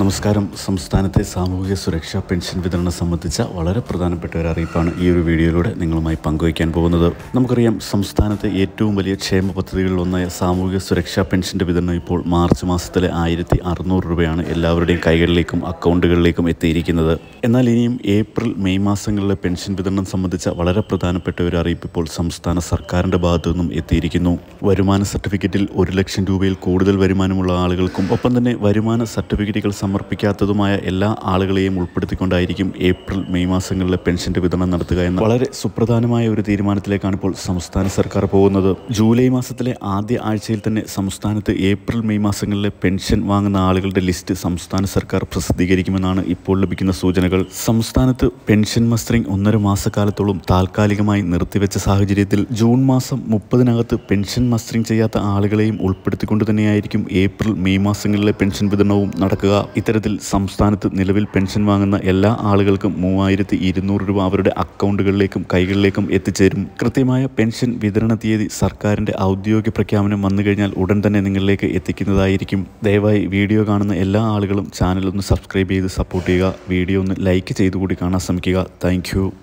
നമസ്കാരം സംസ്ഥാനത്തെ സാമൂഹിക സുരക്ഷാ പെൻഷൻ വിതരണം സംബന്ധിച്ച വളരെ പ്രധാനപ്പെട്ട ഒരു അറിയിപ്പാണ് ഈ ഒരു വീഡിയോയിലൂടെ നിങ്ങളുമായി പങ്കുവയ്ക്കാൻ പോകുന്നത് നമുക്കറിയാം സംസ്ഥാനത്തെ ഏറ്റവും വലിയ ക്ഷേമ പദ്ധതികളിൽ ഒന്നായ സാമൂഹിക സുരക്ഷാ പെൻഷൻ്റെ വിതരണം ഇപ്പോൾ മാർച്ച് മാസത്തിലെ ആയിരത്തി അറുന്നൂറ് രൂപയാണ് എല്ലാവരുടെയും കൈകളിലേക്കും അക്കൗണ്ടുകളിലേക്കും എത്തിയിരിക്കുന്നത് എന്നാൽ ഇനിയും ഏപ്രിൽ മെയ് മാസങ്ങളിലെ പെൻഷൻ വിതരണം സംബന്ധിച്ച വളരെ പ്രധാനപ്പെട്ട ഒരു അറിയിപ്പ് ഇപ്പോൾ സംസ്ഥാന സർക്കാരിൻ്റെ ഭാഗത്തു നിന്നും എത്തിയിരിക്കുന്നു വരുമാന സർട്ടിഫിക്കറ്റിൽ ഒരു ലക്ഷം രൂപയിൽ കൂടുതൽ വരുമാനമുള്ള ആളുകൾക്കും ഒപ്പം തന്നെ വരുമാന സർട്ടിഫിക്കറ്റുകൾ സമർപ്പിക്കാത്തതുമായ എല്ലാ ആളുകളെയും ഉൾപ്പെടുത്തിക്കൊണ്ടായിരിക്കും ഏപ്രിൽ മെയ് മാസങ്ങളിലെ പെൻഷന്റെ വിതരണം നടത്തുക എന്ന വളരെ സുപ്രധാനമായ ഒരു തീരുമാനത്തിലേക്കാണ് ഇപ്പോൾ സംസ്ഥാന സർക്കാർ പോകുന്നത് ജൂലൈ മാസത്തിലെ ആദ്യ ആഴ്ചയിൽ തന്നെ സംസ്ഥാനത്ത് ഏപ്രിൽ മെയ് മാസങ്ങളിലെ പെൻഷൻ വാങ്ങുന്ന ആളുകളുടെ ലിസ്റ്റ് സംസ്ഥാന സർക്കാർ പ്രസിദ്ധീകരിക്കുമെന്നാണ് ഇപ്പോൾ ലഭിക്കുന്ന സൂചനകൾ സംസ്ഥാനത്ത് പെൻഷൻ മസ്റ്ററിംഗ് ഒന്നര മാസക്കാലത്തോളം താൽക്കാലികമായി നിർത്തിവെച്ച സാഹചര്യത്തിൽ ജൂൺ മാസം മുപ്പതിനകത്ത് പെൻഷൻ മസ്റ്ററിംഗ് ചെയ്യാത്ത ആളുകളെയും ഉൾപ്പെടുത്തിക്കൊണ്ട് തന്നെയായിരിക്കും ഏപ്രിൽ മെയ് മാസങ്ങളിലെ പെൻഷൻ വിതരണവും നടക്കുക ഇത്തരത്തിൽ സംസ്ഥാനത്ത് നിലവിൽ പെൻഷൻ വാങ്ങുന്ന എല്ലാ ആളുകൾക്കും മൂവായിരത്തി ഇരുന്നൂറ് രൂപ അവരുടെ അക്കൗണ്ടുകളിലേക്കും കൈകളിലേക്കും എത്തിച്ചേരും കൃത്യമായ പെൻഷൻ വിതരണ തീയതി സർക്കാരിൻ്റെ ഔദ്യോഗിക പ്രഖ്യാപനം വന്നു കഴിഞ്ഞാൽ ഉടൻ തന്നെ നിങ്ങളിലേക്ക് എത്തിക്കുന്നതായിരിക്കും ദയവായി വീഡിയോ കാണുന്ന എല്ലാ ആളുകളും ചാനൽ ഒന്ന് സബ്സ്ക്രൈബ് ചെയ്ത് സപ്പോർട്ട് ചെയ്യുക വീഡിയോ ഒന്ന് ലൈക്ക് ചെയ്തുകൂടി കാണാൻ ശ്രമിക്കുക താങ്ക്